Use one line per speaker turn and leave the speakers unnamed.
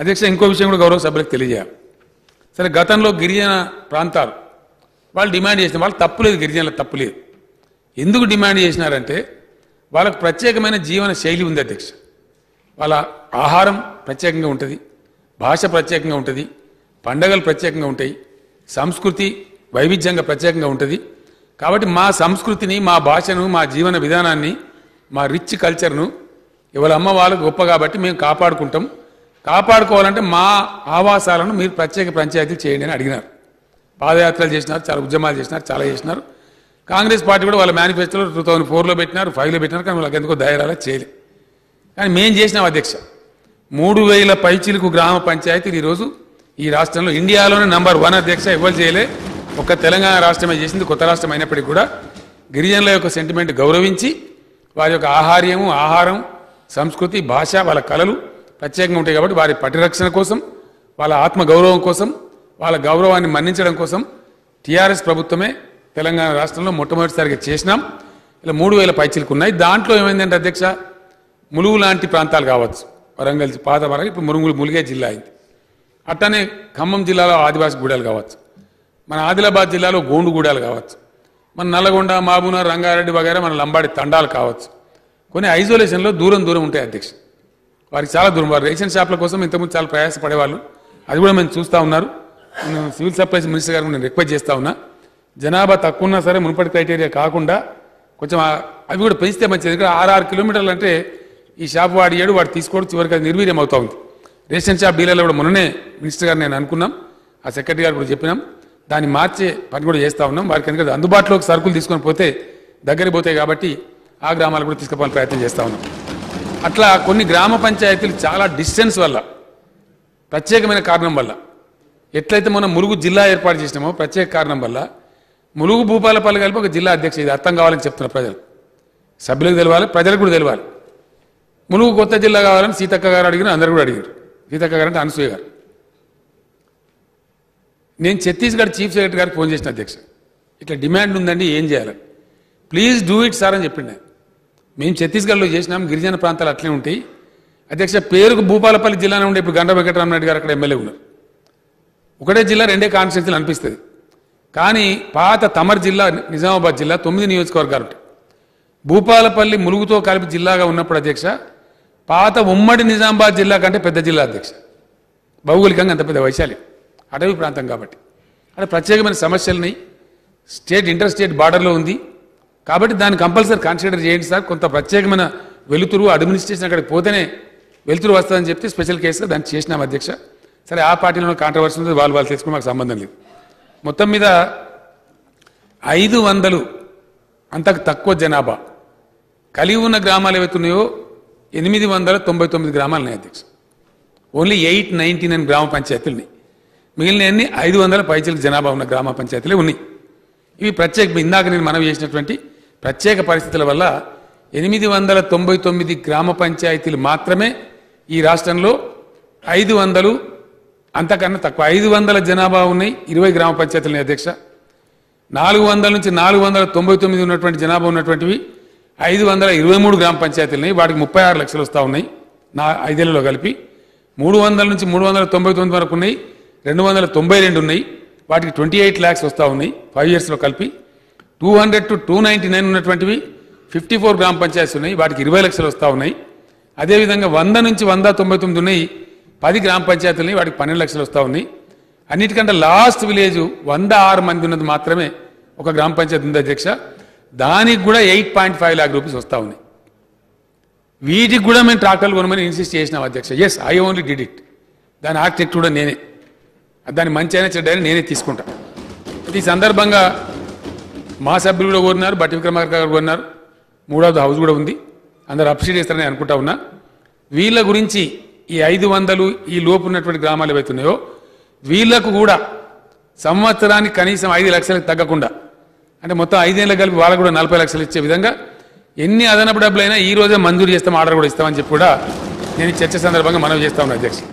అధ్యక్ష ఇంకో విషయం కూడా గౌరవ సభ్యులకు తెలియజేయాలి సరే గతంలో గిరిజన ప్రాంతాలు వాళ్ళు డిమాండ్ చేసిన వాళ్ళు తప్పులేదు గిరిజనులకు తప్పులేదు ఎందుకు డిమాండ్ చేసినారంటే వాళ్ళకు ప్రత్యేకమైన జీవన శైలి ఉంది అధ్యక్ష వాళ్ళ ఆహారం ప్రత్యేకంగా ఉంటుంది భాష ప్రత్యేకంగా ఉంటుంది పండగలు ప్రత్యేకంగా ఉంటాయి సంస్కృతి వైవిధ్యంగా ప్రత్యేకంగా ఉంటుంది కాబట్టి మా సంస్కృతిని మా భాషను మా జీవన విధానాన్ని మా రిచ్ కల్చర్ను ఇవాళ అమ్మ వాళ్ళకు గొప్ప కాబట్టి మేము కాపాడుకుంటాం కాపాడుకోవాలంటే మా ఆవాసాలను మీరు ప్రత్యేక పంచాయతీలు చేయండి అని అడిగినారు పాదయాత్రలు చేసినారు చాలా ఉద్యమాలు చేసినారు చాలా చేసినారు కాంగ్రెస్ పార్టీ కూడా వాళ్ళ మేనిఫెస్టోలో టూ థౌసండ్ ఫోర్లో పెట్టినారు ఫైవ్లో పెట్టినారు కానీ వాళ్ళకి ఎందుకో ధైర్యాలు చేయలేదు కానీ మేం చేసినాం అధ్యక్ష మూడు వేల పైచిలకు గ్రామ పంచాయతీలు ఈరోజు ఈ రాష్ట్రంలో ఇండియాలోనే నంబర్ వన్ అధ్యక్ష ఎవరు చేయలే ఒక్క తెలంగాణ రాష్ట్రమే చేసింది కొత్త రాష్ట్రం అయినప్పటికీ కూడా గిరిజనుల యొక్క సెంటిమెంట్ గౌరవించి వారి యొక్క ఆహార్యము ఆహారం సంస్కృతి భాష వాళ్ళ కళలు ప్రత్యేకంగా ఉంటాయి కాబట్టి వారి పరిరక్షణ కోసం వాళ్ళ ఆత్మ గౌరవం కోసం వాళ్ళ గౌరవాన్ని మన్నించడం కోసం టీఆర్ఎస్ ప్రభుత్వమే తెలంగాణ రాష్ట్రంలో మొట్టమొదటిసారిగా చేసినాం ఇలా మూడు వేల పైచీలకు ఉన్నాయి దాంట్లో ఏమైందంటే అధ్యక్ష ములుగు లాంటి ప్రాంతాలు కావచ్చు వరంగల్ పాత వరంగల్ ఇప్పుడు మురుగులు ములిగే జిల్లా అయింది అట్టనే ఖమ్మం జిల్లాలో ఆదివాసి గూడాలు కావచ్చు మన ఆదిలాబాద్ జిల్లాలో గోండు గూడాలు కావచ్చు మన నల్లగొండ మహబూబ్నగర్ రంగారెడ్డి వగైరా మన లంబాడి తండాలు కావచ్చు కొన్ని ఐసోలేషన్లో దూరం దూరం ఉంటాయి అధ్యక్ష వారికి చాలా దూరం వారు రేషన్ షాప్ల కోసం ఇంతకుముందు చాలా ప్రయాసపడేవాళ్ళు అది కూడా మేము చూస్తూ ఉన్నారు నేను సివిల్ సప్లైస్ మినిస్టర్ గారికి నేను రిక్వెస్ట్ చేస్తా ఉన్నా జనాభా తక్కువ ఉన్నా సరే మునుపటి క్రైటీరియా కాకుండా కొంచెం ఆ- అవి కూడా పెంచితే మంచిది ఎందుకంటే ఆరు ఆరు కిలోమీటర్లు అంటే ఈ షాప్ వాడి ఏడు వాడు తీసుకోవడం చివరికి అది నిర్వీర్యం అవుతా ఉంది రేషన్ షాప్ డీలర్లు కూడా మొన్ననే మినిస్టర్ గారు నేను అనుకున్నాం ఆ సెక్రటరీ గారు కూడా చెప్పినాం దాన్ని మార్చే పని కూడా చేస్తా ఉన్నాం వారికి ఎందుకంటే అందుబాటులోకి సరుకులు తీసుకొని పోతే దగ్గరికి పోతాయి కాబట్టి ఆ గ్రామాలు కూడా తీసుకుపోవాలని ప్రయత్నం చేస్తా ఉన్నాం అట్లా కొన్ని గ్రామ పంచాయతీలు చాలా డిస్టెన్స్ వల్ల ప్రత్యేకమైన కారణం వల్ల ఎట్లయితే మనం ములుగు జిల్లా ఏర్పాటు చేసినామో ప్రత్యేక కారణం వల్ల ములుగు భూపాలపల్లి కలిపి ఒక జిల్లా అధ్యక్ష ఇది అర్థం కావాలని చెప్తున్నారు ప్రజలు సభ్యులకు తెలవాలి ప్రజలకు కూడా తెలవాలి ములుగు కొత్త జిల్లా కావాలని సీతక్క గారు అడిగిన అందరు కూడా అడిగారు సీతక్క గారు అంటే అనసూయ గారు నేను ఛత్తీస్గఢ్ చీఫ్ సెక్రటరీ గారికి ఫోన్ చేసిన అధ్యక్ష ఇట్లా డిమాండ్ ఉందండి ఏం చేయాలి ప్లీజ్ డూ ఇట్ సార్ అని చెప్పిండు ఆయన. మేము ఛత్తీస్గఢ్లో చేసినాం గిరిజన ప్రాంతాలు అట్లే ఉంటాయి అధ్యక్ష పేరుకు భూపాలపల్లి జిల్లానే ఉండే ఇప్పుడు గంట వెంకటరామరెడ్డి గారు అక్కడ ఎమ్మెల్యే ఉన్నారు ఒకటే జిల్లా రెండే కాన్స్టిట్యూన్సీలు అనిపిస్తుంది కానీ పాత తమర్ జిల్లా నిజామాబాద్ జిల్లా తొమ్మిది నియోజకవర్గాలు ఉంటాయి భూపాలపల్లి ములుగుతో కలిపి జిల్లాగా ఉన్నప్పుడు అధ్యక్ష పాత ఉమ్మడి నిజామాబాద్ జిల్లా కంటే పెద్ద జిల్లా అధ్యక్ష భౌగోళికంగా అంత పెద్ద వైశాల్యం అటవీ ప్రాంతం కాబట్టి అక్కడ ప్రత్యేకమైన సమస్యలని స్టేట్ ఇంటర్ స్టేట్ బార్డర్లో ఉంది కాబట్టి దాన్ని కంపల్సరీ కన్సిడర్ చేయండి సార్ కొంత ప్రత్యేకమైన వెలుతురు అడ్మినిస్ట్రేషన్ అక్కడికి పోతేనే వెలుతురు వస్తుందని చెప్తే స్పెషల్ కేసుగా దాన్ని చేసినాం అధ్యక్ష సరే ఆ పార్టీలో కాంట్రవర్సీ ఉంది వాళ్ళు వాళ్ళు తెలుసుకుని మాకు సంబంధం లేదు మొత్తం మీద ఐదు వందలు అంతకు తక్కువ జనాభా కలిగి ఉన్న గ్రామాలు ఏవైతున్నాయో ఎనిమిది వందల తొంభై తొమ్మిది గ్రామాలు ఉన్నాయి అధ్యక్ష ఓన్లీ ఎయిట్ నైన్టీ నైన్ గ్రామ పంచాయతీలు ఉన్నాయి మిగిలిన అన్ని ఐదు వందల పైచలకు జనాభా ఉన్న గ్రామ పంచాయతీలే ఉన్నాయి ఇవి ప్రత్యేక ఇందాక నేను మనవి చేసినటువంటి ప్రత్యేక పరిస్థితుల వల్ల ఎనిమిది వందల తొంభై తొమ్మిది గ్రామ పంచాయతీలు మాత్రమే ఈ రాష్ట్రంలో ఐదు వందలు అంతకన్నా తక్కువ ఐదు వందల జనాభా ఉన్నాయి ఇరవై గ్రామ పంచాయతీలు ఉన్నాయి అధ్యక్ష నాలుగు వందల నుంచి నాలుగు వందల తొంభై తొమ్మిది ఉన్నటువంటి జనాభా ఉన్నటువంటివి ఐదు వందల ఇరవై మూడు గ్రామ పంచాయతీలు ఉన్నాయి వాటికి ముప్పై ఆరు లక్షలు వస్తూ ఉన్నాయి నా ఐదేళ్లలో కలిపి మూడు వందల నుంచి మూడు వందల తొంభై తొమ్మిది వరకు ఉన్నాయి రెండు వందల తొంభై రెండు ఉన్నాయి వాటికి ట్వంటీ ఎయిట్ ల్యాక్స్ వస్తూ ఉన్నాయి ఫైవ్ ఇయర్స్లో కలిపి two hundred to two ninety nine ఉన్నటువంటివి ఫిఫ్టీ ఫోర్ గ్రామ పంచాయతీలు ఉన్నాయి వాటికి ఇరవై లక్షలు వస్తూ ఉన్నాయి అదేవిధంగా వంద నుంచి వంద తొంభై తొమ్మిది ఉన్నాయి పది గ్రామ పంచాయతీలు ఉన్నాయి వాటికి పన్నెండు లక్షలు వస్తూ ఉన్నాయి అన్నిటికంటే లాస్ట్ విలేజ్ వంద ఆరు మంది ఉన్నది మాత్రమే ఒక గ్రామ పంచాయతీ ఉంది అధ్యక్ష దానికి కూడా eight point five lakh rupees వస్తూ ఉన్నాయి వీటికి కూడా మేము ట్రాక్టర్లు కొనమని ఇన్సిస్ట్ చేసినాం అధ్యక్ష yes I only did it దాని ఆర్కిటెక్ట్ కూడా నేనే దాని మంచి అయినా చెడ్డ అయినా నేనే తీసుకుంటా ఈ సందర్భంగా మా సభ్యులు కూడా కోరినారు బట్టి విక్రమార్క గారు కోరినారు మూడవది హౌస్ కూడా ఉంది అందరు అప్సీడ్ చేస్తారని అనుకుంటా ఉన్నా వీళ్ళ గురించి ఈ ఐదు వందలు ఈ లోపు ఉన్నటువంటి గ్రామాలు ఏవైతున్నాయో వీళ్ళకు కూడా సంవత్సరానికి కనీసం ఐదు లక్షలకు తగ్గకుండా అంటే మొత్తం ఐదేళ్ళకి కలిపి వాళ్ళకు కూడా నలభై లక్షలు ఇచ్చే విధంగా ఎన్ని అదనపు డబ్బులైనా ఈ రోజే మంజూరు చేస్తాం ఆర్డర్ కూడా ఇస్తామని చెప్పి కూడా నేను ఈ చర్చ సందర్భంగా మనవి చేస్తా ఉన్నా అధ్యక్ష